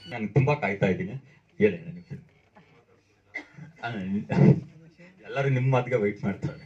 ನಾನು ತುಂಬಾ ಕಾಯ್ತಾ ಇದ್ದೀನಿ ಹೇಳಿ ನನಗೆ ಎಲ್ಲರೂ ನಿಮ್ಮ ಮಾತಿಗೆ ವೈಟ್ ಮಾಡ್ತಾರೆ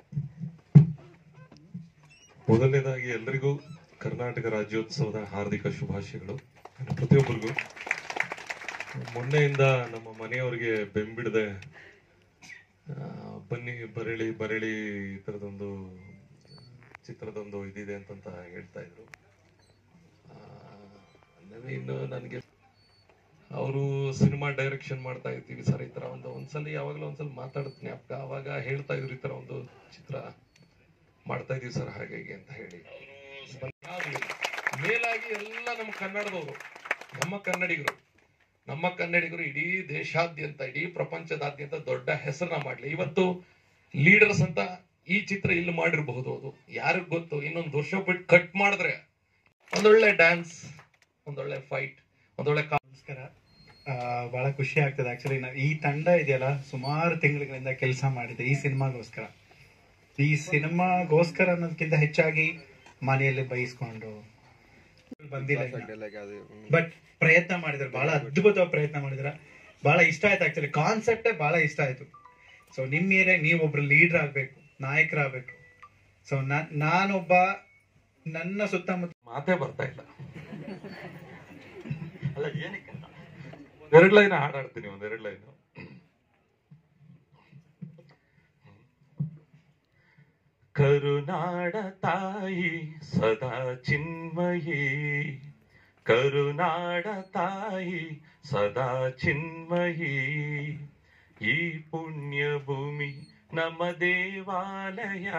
ಮೊದಲನೇದಾಗಿ ಎಲ್ರಿಗೂ ಕರ್ನಾಟಕ ರಾಜ್ಯೋತ್ಸವದ ಹಾರ್ದಿಕ ಶುಭಾಶಯಗಳು ಪ್ರತಿಯೊಬ್ಬರಿಗೂ ಮೊನ್ನೆಯಿಂದ ನಮ್ಮ ಮನೆಯವರಿಗೆ ಬೆಂಬಿಡದೆ ಆ, ಬನ್ನಿ ಬರಳಿ ಬರಳಿ ಈ ಥರದೊಂದು ಚಿತ್ರದೊಂದು ಇದಿದೆ ಅಂತಂತ ಹೇಳ್ತಾ ಇದ್ರು ಆ, ಅಂದ್ರೆ ಇನ್ನು ನನಗೆ ಅವರು ಸಿನಿಮಾ ಡೈರೆಕ್ಷನ್ ಮಾಡ್ತಾ ಇರ್ತೀವಿ ಸರ್ ಈ ತರ ಒಂದು ಒಂದ್ಸಲ ಯಾವಾಗಲೂ ಒಂದ್ಸಲ ಮಾತಾಡೋದು ಜ್ಞಾಪಕ ಅವಾಗ ಹೇಳ್ತಾ ಇದ್ರು ಈ ತರ ಒಂದು ಚಿತ್ರ ಮಾಡ್ತಾ ಇದೀವಿ ಸರ್ ಹಾಗೆ ಹೀಗೆ ಅಂತ ಹೇಳಿ ಯಾವ್ದು? ಮೇಲಾಗಿ ಎಲ್ಲ ನಮ್ಮ ಕನ್ನಡದವರು ನಮ್ಮ ಕನ್ನಡಿಗರು ನಮ್ಮ ಕನ್ನಡಿಗರು ಇಡೀ ದೇಶಾದ್ಯಂತ ಇಡೀ ಪ್ರಪಂಚದಾದ್ಯಂತ ದೊಡ್ಡ ಹೆಸರನ್ನ ಮಾಡ್ಲಿ ಇವತ್ತು ಲೀಡರ್ಸ್ ಅಂತ ಈ ಚಿತ್ರ ಇಲ್ಲಿ ಮಾಡಿರಬಹುದು ಅದು ಯಾರಿಗ್ ಗೊತ್ತು ಇನ್ನೊಂದು ವರ್ಷ ಬಿಟ್ಟು ಕಟ್ ಮಾಡಿದ್ರೆ ಒಂದೊಳ್ಳೆ ಡ್ಯಾನ್ಸ್ ಒಂದೊಳ್ಳೆ ಫೈಟ್ ಒಂದೊಳ್ಳೆ ಕಾ- ನಮಸ್ಕಾರ ಆ, ಬಹಳ ಖುಷಿ ಆಗ್ತದೆ ಆಕ್ಚುಲಿ ನಾವು ಈ ತಂಡ ಇದೆಯಲ್ಲ ಸುಮಾರು ತಿಂಗಳುಗಳಿಂದ ಕೆಲಸ ಮಾಡಿದೆ ಈ ಸಿನಿಮಾಗೋಸ್ಕರ ಈ ಸಿನಿಮಾಗೋಸ್ಕರ ಅನ್ನೋದಕ್ಕಿಂತ ಹೆಚ್ಚಾಗಿ ಮನೆಯಲ್ಲಿ ಬೈಸ್ಕೊಂಡು ಬಂದಿಲ್ಲ ಬಟ್ ಪ್ರಯತ್ನ ಮಾಡಿದ್ರು ಬಹಳ ಅದ್ಭುತವಾಗಿ ಪ್ರಯತ್ನ ಮಾಡಿದ್ರ ಬಹಳ ಇಷ್ಟ ಆಯ್ತು ಆಕ್ಚುಲಿ ಕಾನ್ಸೆಪ್ಟೇ ಬಹಳ ಇಷ್ಟ ಆಯ್ತು ಸೊ ನಿಮ್ಮ ಏರಿಯಾಗ ನೀವೊಬ್ರು ಲೀಡರ್ ಆಗ್ಬೇಕು ನಾಯಕರಾಗಬೇಕು ಸೊ ನಾನೊಬ್ಬ ನನ್ನ ಸುತ್ತಮುತ್ತ ಮಾತೇ ಬರ್ತಾ ಇಲ್ಲ ಅಲ್ಲ ಏನಕ್ಕೆ ಅಂತ ಒಂದೆರಡು ಲೈನ್ ಹಾಡಾಡ್ತೀನಿ ಒಂದೆರಡು ಲೈನ್ ಕರುನಾಡ ತಾಯಿ ಸದಾ ಚಿನ್ಮಯಿ ಕರುನಾಡ ತಾಯಿ ಸದಾ ಚಿನ್ಮಯಿ ಈ ಪುಣ್ಯ ಭೂಮಿ ನಮ್ಮ ದೇವಾಲಯ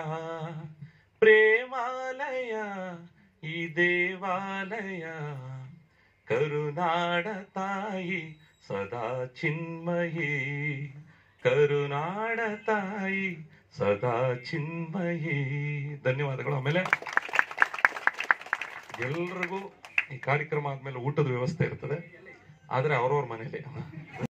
ಪ್ರೇಮಾಲಯ ಈ ದೇವಾಲಯ ಕರುನಾಡ ತಾಯಿ ಸದಾ ಚಿನ್ಮಯಿ ಕರುನಾಡ ತಾಯಿ ಸದಾ ಚಿನ್ಮಯಿ ಧನ್ಯವಾದಗಳು ಆಮೇಲೆ ಎಲ್ರಿಗೂ ಈ ಕಾರ್ಯಕ್ರಮ ಆದ್ಮೇಲೆ ಊಟದ ವ್ಯವಸ್ಥೆ ಇರ್ತದೆ ಆದ್ರೆ ಅವ್ರವ್ರ ಮನೇಲಿ